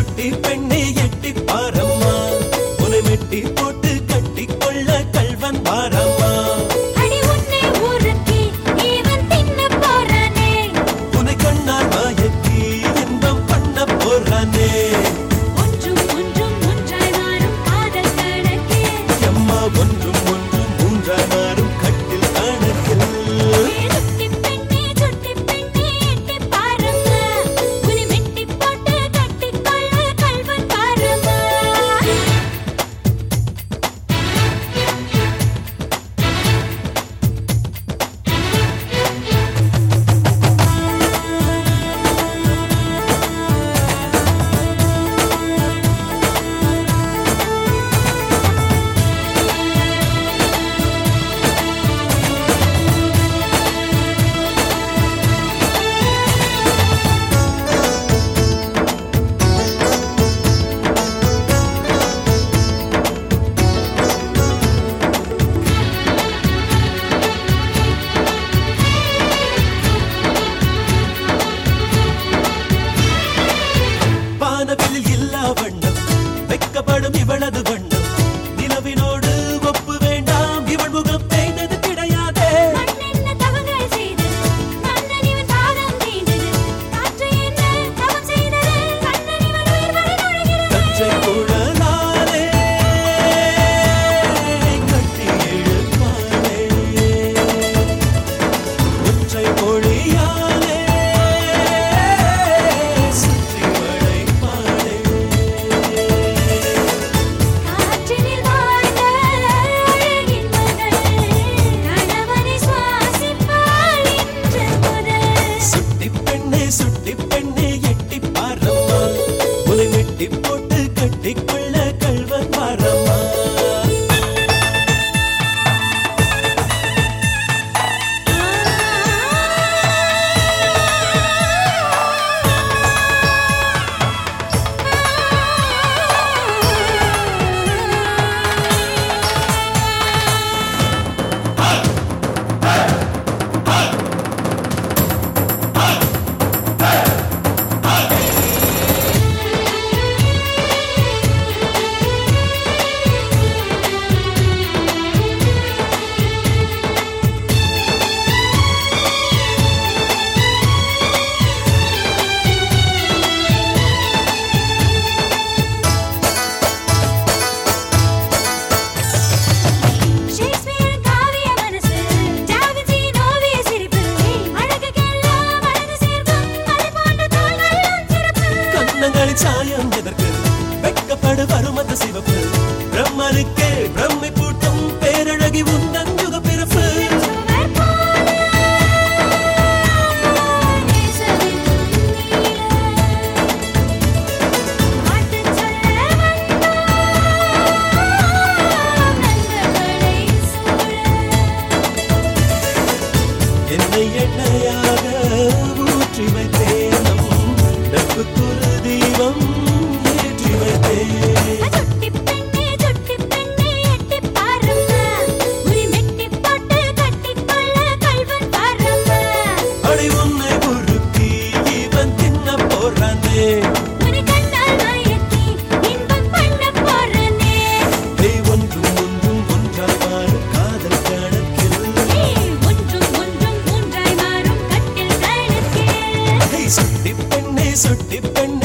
சுட்டி பெண்ணே எட்டி பாரம்மா உனை மெட்டி போட்டு கட்டி கொள்ள கல்வன் பாரம்மா அடி உன்னை ஊருக்கே இவன் தின்ன போறானே உனை கண்ணால் மயக்கி இன்பம் பண்ண போறானே ஒன்றும் ஒன்றும் ஒன்றாய் மாறும் காதல் கணக்கே எம்மா ஒன்றும் ஒன்றும் மூன்றாய் மாறும் கட்டில் கணக்கில் சுட்டி பெண்ணே சுட்டி பெண்ணே எட்டி பாரம்மா உன்னை மெட்டி போட்டு கட்டிக்கொள்ள கல்வன் பாரம்மா வானவில்லில் இல்லா வண்ணம் வெக்கப்படும் இவளது வண்ணம் நிலவினோடு ஒப்பு வேண்டாம் இவள் முகம் பெய்தது கிடையாதே மண்ணென்ன தவங்கள் செய்தது மன்னன் இவன் பாதம் தீண்டது காற்று என்ன தவம் செய்தது கண்ணன் இவன் உயிர் வரை நுழைகிறது கச்சை குழலாலே கட்டி இழுப்பாளே ஒற்றை மொழியாலே சுற்றி வளைப்பாளே காற்றினில் வாழ்ந்த அழகின் மகள் கணவனை சுவாசிப்பாள் இன்று முதல் சுட்டி பெண்ணே சுட்டி பெண்ணே எட்டி பாரம்மா உலை வெட்டி போட்டு கட்டிக்கொள்ள கல்வன் பாரம்மா ஷேக்ஸ்பியர் காவிய மனசு ஜாவிஜி நோவிய சிரிப்பு அழகுக்கெல்லாம் அழகு சேர்க்கும் மலை போன்ற தோள்களும் சிறப்பு கண்ணங்களின் சாயம் எதற்கு வெட்கப்படு வரும் அந்த சிவப்பு பிரம்மனுக்கே பிரம்மை பூட்டும் பேரழகி உந்தன் யுக பிறப்பு சுவர் போல நேசரின் நீல பாட்டுச் சொல்ல வந்தோம் நண்பர்களை சூழ என்னை எண்ணெயாக ஊற்றி வைத்தேன் நம் நட்புக்குரு தீபம் ஏற்றி வைத்தேன் சுட்டி பெண்ணே சுட்டி பெண்ணே எட்டி பாரம்மா உரி மெட்டி போட்டு கட்டிக்கொள்ள கல்வன் பாரம்மா அடி உன்னை உருக்கி இவன் தின்ன போறானே உனி கண்ணால் மயக்கி இன்பம் பண்ண போறனே ஏய் ஒன்றும் ஒன்றும் ஒன்றாய் மாறும் காதல் கணக்கில் ஏய் ஒன்றும் ஒன்றும் மூன்றாய் மாறும் கட்டில் கணக்கே ஏய் சுட்டி பெண்ணே சுட்டி பெண்ணே